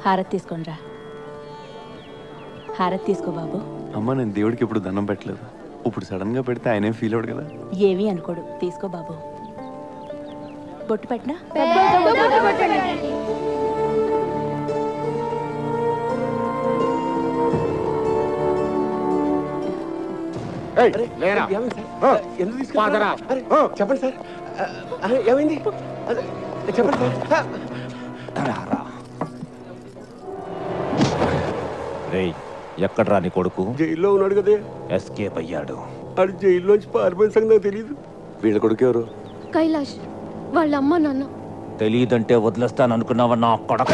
హారతి తీసుకోనరా హారతి తీసుకో బాబు అమ్మ నేను దేవుడికి ఇప్పుడు దండం పెట్టలేదు ఇప్పుడు సడన్ గా పెడితే ఆయనేం ఫీల్ అవడు కదా ఏమీ అనుకోడు తీసుకో బాబు బొట్టు పెట్టినా లేరా ఎందుకు పాదరా. చెప్పండి సార్ ఆ, ఏమైంది అదే, చెప్పండి సార్ రేయ్ ఎక్కడ్రా నీ కొడుకు జైల్లో ఉన్నాడు కదే ఎస్కేప్ అయ్యాడు ఆడు జైల్లోంచి పారిపోయిన సంగతి నాకు తెలియదు వీళ్ళ కొడుకు ఎవరు కైలాష్ వాళ్ళ అమ్మ నాన్న తెలియదంటే వదిలేస్తాను అనుకున్నావా నా కొడక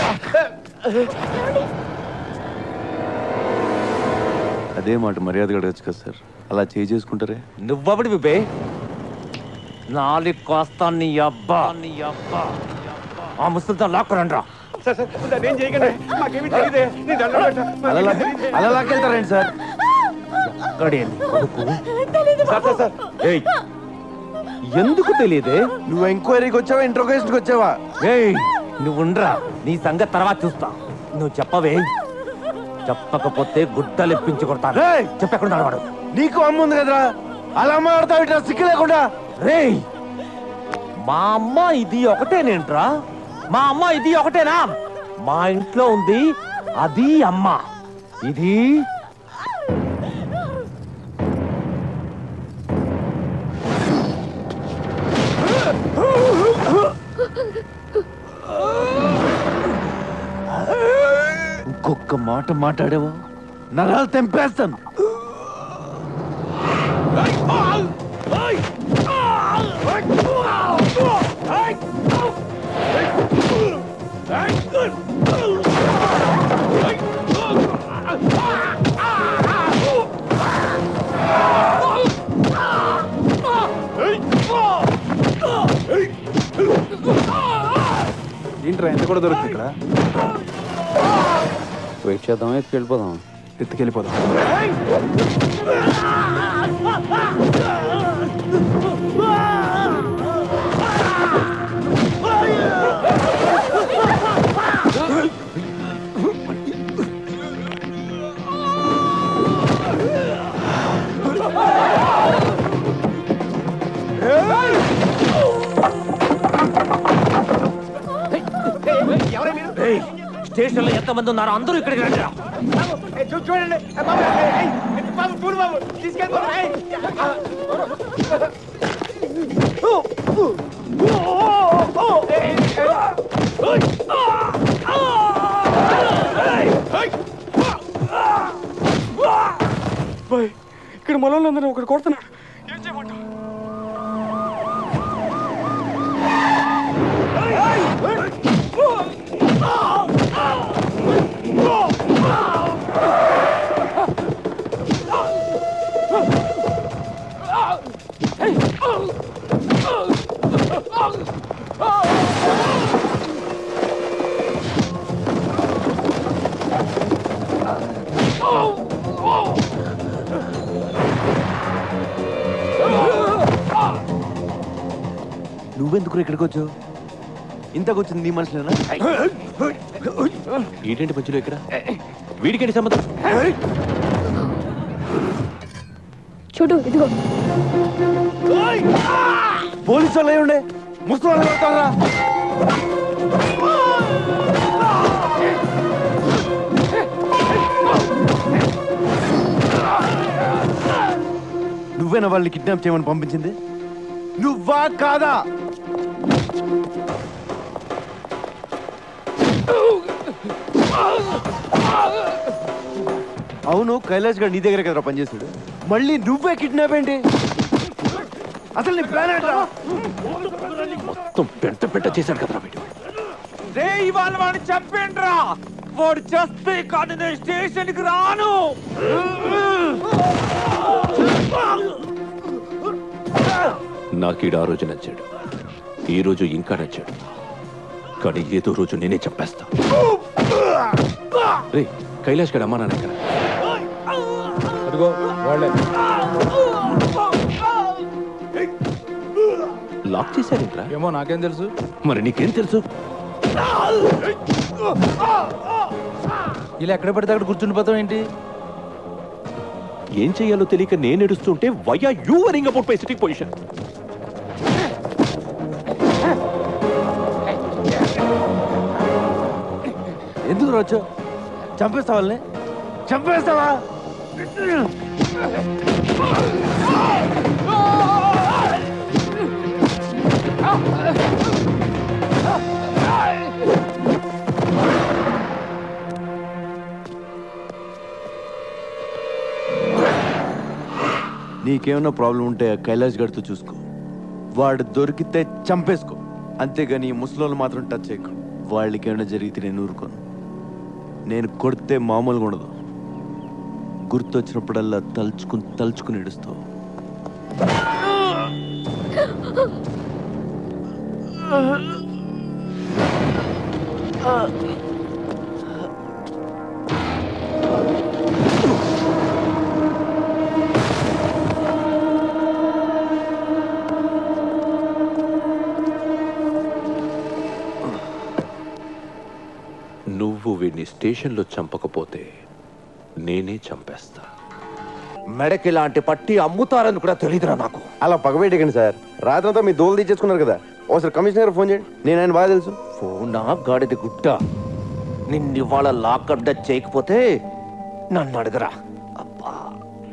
అదే మాట మర్యాద అడగచ్చు కదా సార్ అలా చేయి చేసుకుంటారే నువ్వబడి విబే నాలుగు కోస్తా నీ అబ్బా నీ అబ్బా ఆ ముసలితో లాక్కురండ్రా సార్ సార్ దాన్ని ఏం చేయకండి మాకేమీ తెలియదే నేను దండం పెట్టా. అలా లా- అలా లాక్కెళ్తారేంటి సార్ అక్కడే నీ కొడుకు సార్ సార్ సార్ ఏయ్ ఎందుకు తెలియదే నువ్వు ఎంక్వైరీకి వచ్చావా ఇంట్రోగేషన్కి వచ్చావా ఏయ్ నువ్వుండ్రా నీ సంగతి తర్వాత చూస్తా నువ్వు చెప్పవే చెప్పకపోతే గుడ్డలు ఇప్పించి కొడతాను రేయ్! చెప్పకుండా వాడు నీకు అమ్మ ఉంది కదరా అలా మాడతావు ఇట్లా సిక్కు లేకుండా రేయ్ మా అమ్మ ఇది ఒకటేనేంట్రా మా అమ్మ ఇది ఒకటేనా మా ఇంట్లో ఉంది అది అమ్మ ఇది ఇంకొక మాట మాట్లాడేవా నరాలు తెంపేస్తాను ఏంట్రా ఎంత కూడా దొరుకుతుంది ఇక్కడ వెయిట్ చేద్దామా ఎత్తుకు వెళ్ళిపోదాం ఎత్తుకెళ్ళిపోదాం రేయ్ స్టేషన్ లో ఎంతమంది ఉన్నారో అందరూ ఇక్కడికి రండి ఏ, చూ- చూడండి ఏ, బాబు ఏ, ఏయ్, ఏ, బాబు చూడు బాబు తీసుకెళ్ళి బాబు, ఏయ్. బాయ్ ఇక్కడ మనోళ్ళందరూ ఒకటి కొడుతున్నాడు ఏం చేయమంటావు నువ్వెందుకు ఇక్కడికి వచ్చావు ఇంతకు వచ్చింది నీ మనుషులేనా ఏంటంటే మధ్యలో ఇక్కడ వీడికేంటి సంబంధం చూడు ఇదిగో పోలీసు వాళ్ళు ఉండే ముసలి వాళ్ళు కొడతారా నువ్వేనా వాళ్ళని కిడ్నాప్ చేయమని పంపించింది నువ్వా కాదా అవును కైలాష్ గారు నీ దగ్గర కదరా పనిచేస్తాడు మళ్ళీ నువ్వే కిడ్నాప్ ఏంటి అసలు నీ ప్లాన్ ఏంట్రా మొత్తం పెంట పెంట చేశాడు కదరా వీడు రే ఇవాళ వాడిని చంపేండ్రా వాడు చేస్తే కానీ నేను స్టేషన్ కి రాను నాకీడు ఆ రోజు నచ్చాడు ఈ రోజు ఇంకా నచ్చాడు కానీ ఏదో రోజు నేనే చంపేస్తా రే కైలాష్ గడ అమ్మా నాన్న ఎక్కడ? అదిగో వాళ్ళే లాక్ చేశారేంట్రా ఏమో నాకేం తెలుసు మరి నీకేం తెలుసు ఇలా ఎక్కడ పడితే అక్కడ కూర్చుని పోతాం ఏంటి ఏం చేయాలో తెలియక నేను ఏడుస్తుంటే why are you worrying about my sitting position ఎందుకు రావచ్చు చంపేస్తావా వాళ్ళని చంపేస్తావా నీకేమైనా ప్రాబ్లం ఉంటే ఆ కైలాష్ గడితో చూసుకో వాడు దొరికితే చంపేసుకో అంతేగాని ఈ ముసలోళ్ళు మాత్రం టచ్ చేయకు వాళ్ళకి ఏమైనా జరిగితే నేను ఊరుకోను నేను కొడితే మామూలుగా ఉండదు గుర్తొచ్చినప్పుడల్లా తలుచుకుని తలుచుకుని ఏడుస్తావు నువ్వు వీడిని స్టేషన్లో చంపకపోతే నేనే చంపేస్తా మెడకి ఇలాంటి పట్టి అమ్ముతారని కూడా తెలియదురా నాకు అలా పగబెట్టకండి సార్ రాత్రంతా మీ దోలు తీసేసుకున్నారు కదా ఒకసారి కమిషనర్ ఫోన్ చేయండి నేను ఆయన బాగా తెలుసు ఫోనా గాడిది గుడ్డ నిన్నివాళ లాకప్ డచ్ చేయకపోతే నన్ను అడగరా